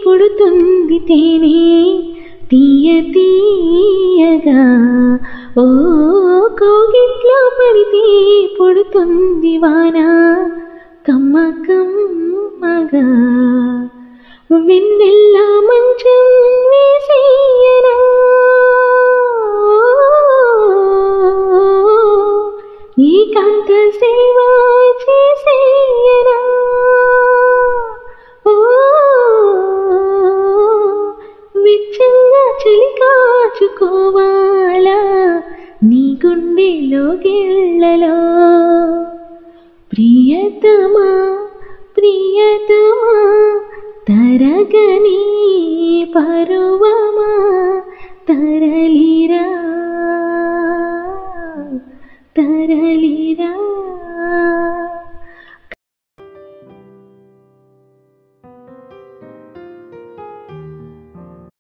పుడుతుంది తేనె తీయ తీయగా ఓ కోగిట్లో పడితే పుడుతుంది వాన కమ్మ కమ్మగా వెన్నెల్ల మంచం వేసేయనా ఏకాంత సేవ చేసేయనా ఓ వెచ్చంగా చలి కాచుకోవాలా నీ గుండెలో గిళ్ళలో ప్రియతమా ప్రియతమా తరగని పరువమా తరలిరా తరలిరా